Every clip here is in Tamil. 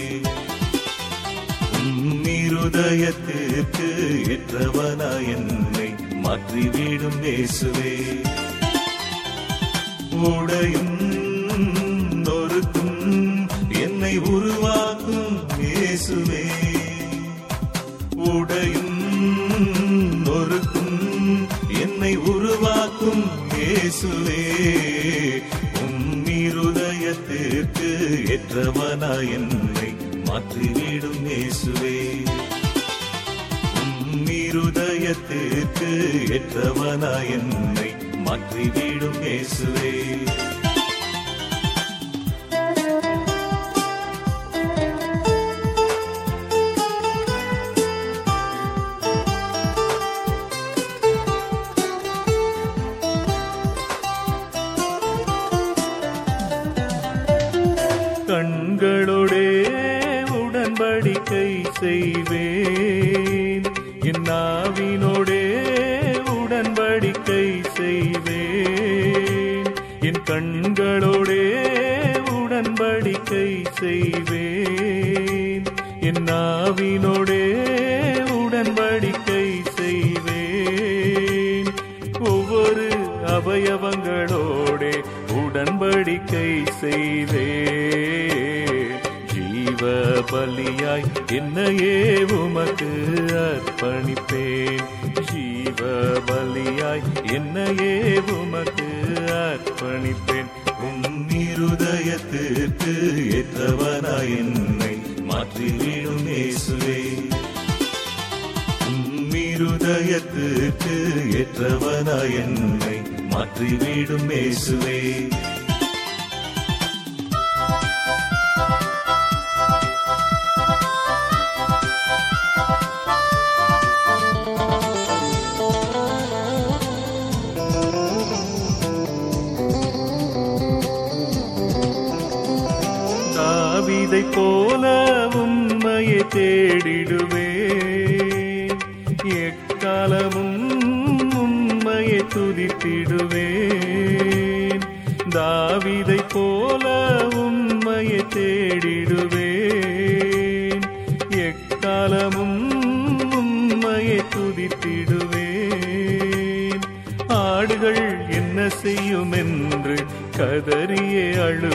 உம் இருதயத்திற்கு ஏற்றவனா என்னை மாற்றிவிடும் இயேசுவே உடையும் நொறுக்கும் என்னை உருவாக்கும் இயேசுவே உடையும் நொறுக்கும் என்னை உருவாக்கும் இயேசுவே உம் இருதயத்திற்கு ஏற்றவனா என்னை மாற்றிவிடும் இயேசுவே உம் இருதயத்திற்கு ஏற்றவனா என்னை மாற்றிவிடும் இயேசுவே கண்களோடே உடன்படிக்கை செய்வேன் என் நாவினோடே உடன்படிக்கை செய்வேன் என் கண்களோடே உடன்படிக்கை செய்வேன் என் நாவினோடே உடன்படிக்கை செய்வேன் ஒவ்வொரு அவயவங்களோடே உடன்படிக்கை செய்வே ஜீவ பலியாய் என்னையே உமக்கு அர்ப்பணிப்பேன் ஜீவ பலியாய் என்னையே உமக்கு அர்ப்பணிப்பேன் உம் இருதயத்திற்கு ஏற்றவனாய் என்னை மாற்றிவிடும் இயேசுவே உம் இருதயத்திற்கு ஏற்றவனாய் என்னை மாற்றிவிடும் இயேசுவே தாவிதை போல உண்மையை தேடிடுவேன் எக்காலமும் உண்மையை துதித்திடுவேன் தாவிதை போல உண்மையை தேடிடுவேன் எக்காலமும் உண்மையை துதித்திடுவேன் ஆடுகள் என்ன செய்யும் என்று கதறியே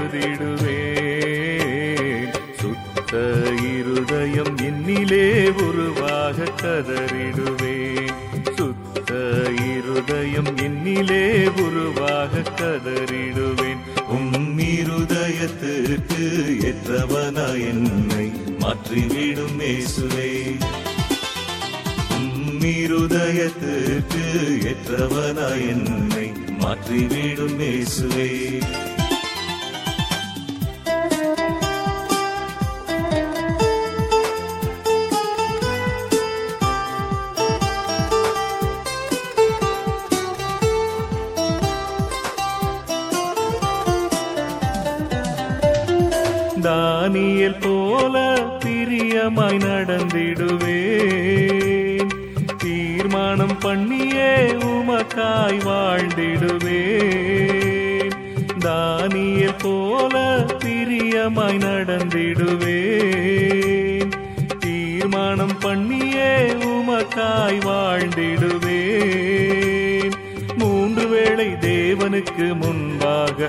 அழுதிடுவேன் சுத்த இருதயம் என்னிலே உருவாக கதறிடுவேன் சுத்த இருதயம் என்னிலே உருவாக கதறிடுவேன் உம் இருதயத்திற்கு ஏற்றவனா என்னை மாற்றிவிடும் இயேசுவே உம் இருதயத்திற்கு ஏற்றவனா என்னை மாற்றிவிடும் இயேசுவே தானியல் போல பிரியமாய் நடந்திடுவேன் தீர்மானம் பண்ணியே உமக்காய் வாழ்ந்திடுவேன் தானியல் போல பிரியமாய் நடந்திடுவேன் தீர்மானம் பண்ணியே உமக்காய் வாழ்ந்திடுவேன் மூன்று வேளை தேவனுக்கு முன்பாக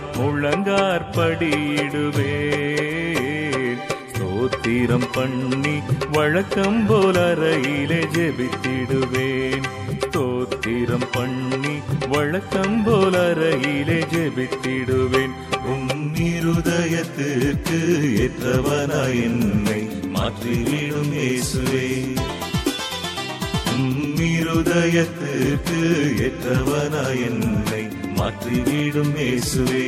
முழங்கார்படியிடுவேன் ஸ்தோத்திரம் பண்ணி வழக்கம் போல அறையிலே ஜெபித்திடுவேன் ஸ்தோத்திரம் பண்ணி வழக்கம் போல அறையிலே ஜெபித்திடுவேன் உம் இருதயத்திற்கு ஏற்றவனா என்னை மாற்றிவிடும் இயேசுவே உம் இருதயத்திற்கு ஏற்றவனா என்னை மாற்றிவிடும் இயேசுவே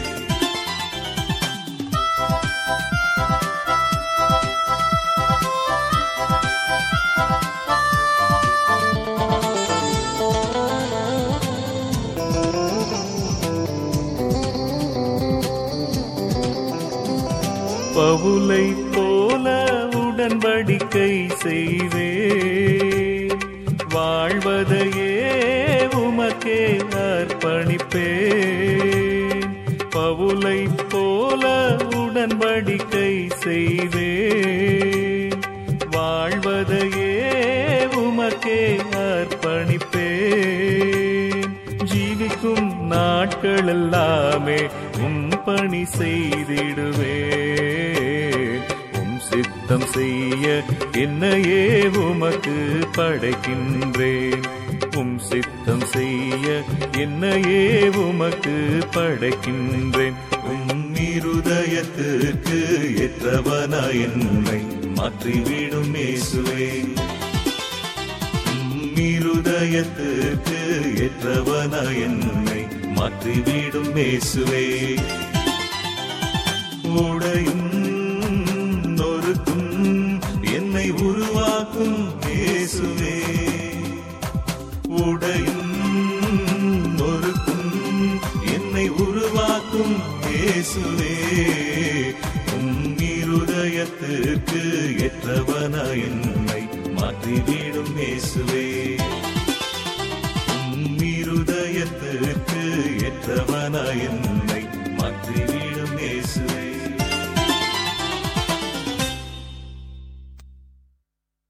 பவுலை போல உடன்படிக்கை செய்வேன் வாழ்வதையே உமக்கே அர்ப்பணிப்பேன் பவுலை போல உடன்படிக்கை செய்வேன் நாட்கள் எல்லாமே உம் பணி செய்திடுவே உம் சித்தம் செய்ய என்னையே உமக்கு படைக்கின்றேன் உம் சித்தம் செய்ய என்னையே உமக்கு படைக்கின்றேன் உம் இருதயத்திற்கு ஏற்றவனா என்னை மாற்றிவிடும் இயேசுவே உம் இருதயத்திற்கு ஏற்றவனா என்னை மாற்றிவிடும் இயேசுவே உடையும் நொறுக்கும் என்னை உருவாக்கும் இயேசுவே உடையும் நொறுக்கும் என்னை உருவாக்கும் இயேசுவே உம் இருதயத்திற்கு ஏற்றவனா என்னை மாற்றிவிடும் இயேசுவே